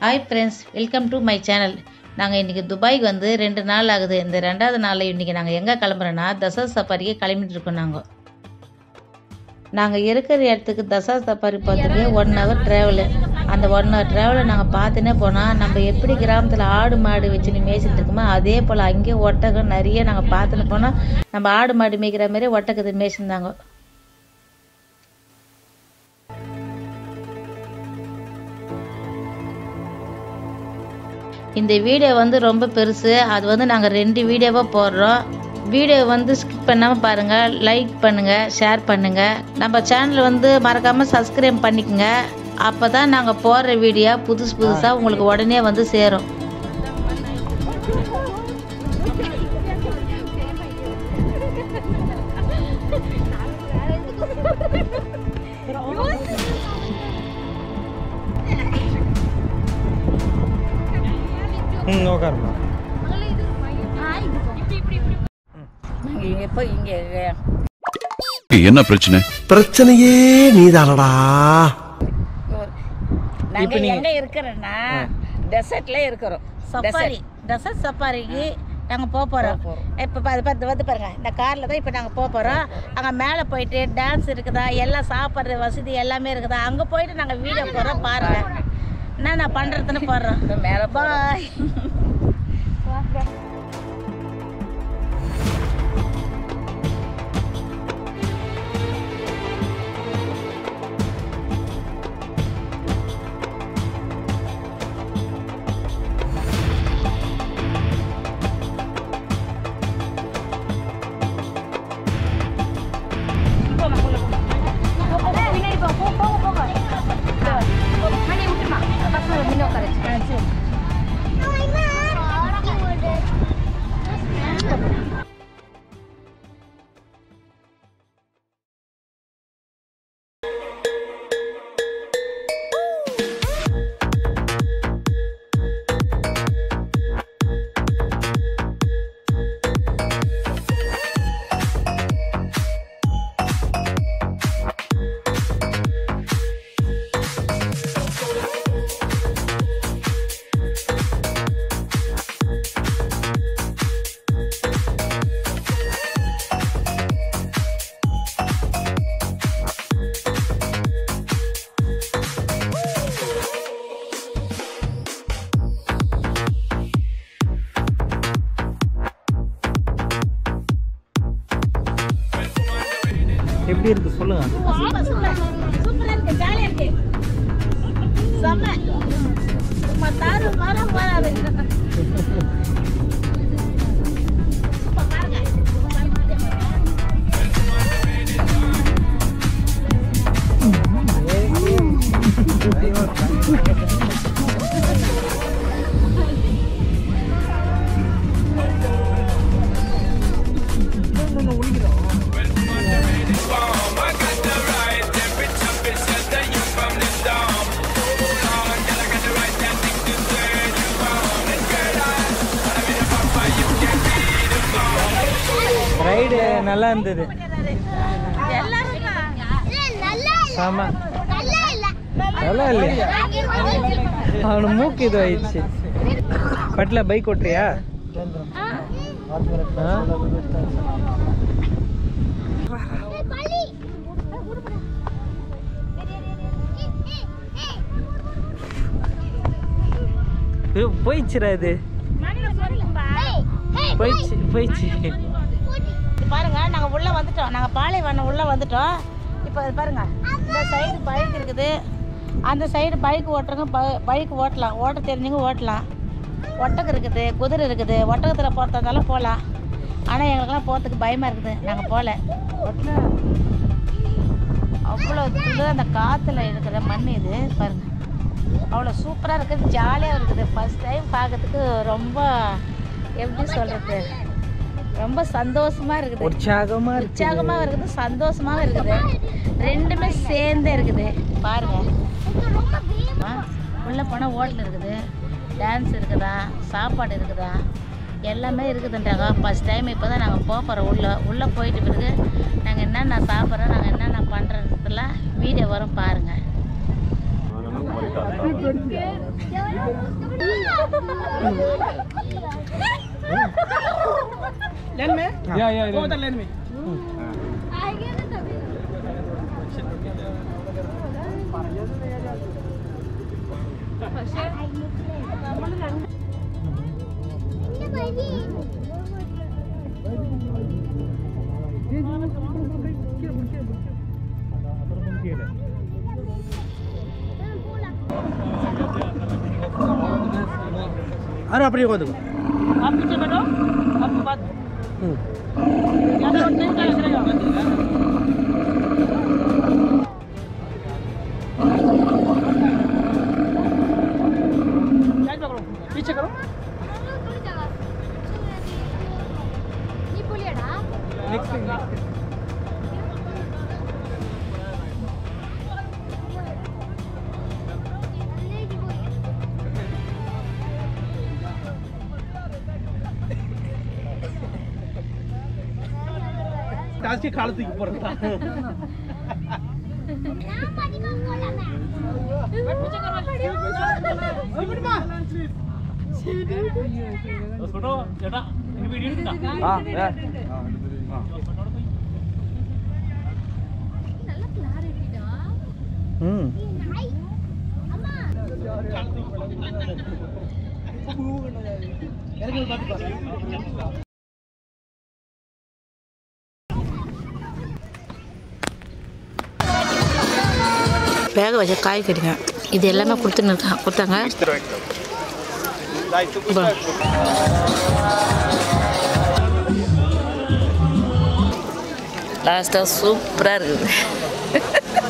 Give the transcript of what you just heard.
Hi friends welcome to my channel நாங்கள் இன்றைக்கி துபாய்க்கு வந்து ரெண்டு நாள் ஆகுது இந்த ரெண்டாவது நாளில் இன்றைக்கி நாங்கள் எங்கே கிளம்புறோன்னா தசா சஃபாரிக்கு கிளம்பிட்டு இருக்கோம் நாங்கள் நாங்கள் இருக்கிற இடத்துக்கு தசா சஃபாரி பார்த்துட்டு ஒன் ஹவர் ட்ராவலு அந்த ஒன் ஹவர் ட்ராவலை நாங்கள் பார்த்துனே போனால் நம்ம எப்படி கிராமத்தில் ஆடு மாடு வச்சுன்னு மேய்ச்சிட்டு இருக்கோமோ அதே போல் அங்கேயே ஒட்டகம் நிறைய நாங்கள் பார்த்துன்னு போனால் நம்ம ஆடு மாடு மேய்க்கிற மாதிரி ஒட்டகத்தை மேய்ச்சிருந்தாங்க இந்த வீடியோ வந்து ரொம்ப பெருசு அது வந்து நாங்கள் ரெண்டு வீடியோவாக போடுறோம் வீடியோ வந்து ஸ்கிப் பண்ணாமல் பாருங்கள் லைக் பண்ணுங்கள் ஷேர் பண்ணுங்கள் நம்ம சேனல் வந்து மறக்காமல் சப்ஸ்கிரைப் பண்ணிக்கோங்க அப்போ தான் நாங்கள் போடுற வீடியோ புதுசு புதுசாக உங்களுக்கு உடனே வந்து சேரும் ம் உட்காருமா நாங்கள் எப்போ இங்கே என்ன பிரச்சனை பிரச்சனையே நீதானடா நாங்கள் எங்கே இருக்கிறோன்னா டெசர்ட்ல இருக்கிறோம் சஃபாரி டெசர்ட் சஃபாரிக்கு நாங்கள் போக போகிறோம் இப்போ பார்த்து பார்த்து வந்து பாருங்கள் இந்த காரில் தான் இப்போ நாங்கள் போக போகிறோம் அங்கே மேலே போயிட்டு டான்ஸ் இருக்குதா எல்லாம் சாப்பிட்ற வசதி எல்லாமே இருக்குதா அங்கே போயிட்டு நாங்கள் வீடியோ போடுறோம் பாருங்கள் என்ன நான் பண்ணுறதுன்னு போடுறோம் மேலே பாய் எப்படி இருக்கு சொல்லுங்க சூப்பராக இருக்கு ஜாலியாக இருக்கு செம்ம சும்மா தாரு மரம் வராது ரைடு நல்லா இருந்தது ஆமா நல்லா இல்லையா அவனு மூக்கு இது ஆயிடுச்சு பட்ல பைக் ஓட்டுறியா ஆ? ஏ, போயிடுச்சுடா இது போயிடுச்சு போயிடுச்சு பாருங்க நாங்கள் உள்ளே வந்துட்டோம் நாங்கள் பாலைவனம் உள்ளே வந்துட்டோம் இப்போ இது பாருங்க இந்த சைடு பைக் இருக்குது அந்த சைடு பைக் ஓட்டுறவங்க பைக் ஓட்டலாம் ஓட்ட தெரிஞ்சவங்க ஓட்டலாம் ஒட்டகம் இருக்குது குதிரை இருக்குது ஒட்டகத்தில் போகிறதாலும் போகலாம் ஆனால் எங்களுக்கெல்லாம் போகிறதுக்கு பயமாக இருக்குது நாங்கள் போகல அவ்வளோ துளு அந்த காற்றுல இருக்கிற மண் இது பாருங்க அவ்வளோ சூப்பராக இருக்குது ஜாலியாக இருக்குது ஃபஸ்ட் டைம் பார்க்கறதுக்கு ரொம்ப எப்படி சொல்கிறது ரொம்ப சந்தோஷமா இருக்குது உற்சாகமா இருக்கு உற்சாகமாக இருக்குது சந்தோஷமாவும் இருக்குது ரெண்டுமே சேர்ந்தே இருக்குது பாருங்க ஆ, உள்ள போனால் ஹோட்டல் இருக்குது டான்ஸ் இருக்குதா சாப்பாடு இருக்குதா எல்லாமே இருக்குதுன்றாங்க ஃபஸ்ட் டைம் இப்போ தான் நாங்கள் போக போகிறோம் உள்ளே உள்ளே போயிட்டு பிறகு நாங்கள் என்னென்ன சாப்பிட்றோம் நாங்கள் என்னென்ன பண்ணுறதுல வீடியோ வரும் பாருங்கள் अरे அப்படியே உட்காந்துக்கோ आप पीछे बैठो आपको बात ம் ज्यादा वक्त नहीं उठाया चलेगा साइड पकड़ो पीछे करो டாஸ்கே காலத்துக்கு போறதா ஆ ம் வேக வச்ச காய்கறிங்க இது எல்லாமே கொடுத்துன்னு இருக்காங்க கொடுத்தாங்க பா. லாஸ்ட்டாக சூப்பராக இருக்குது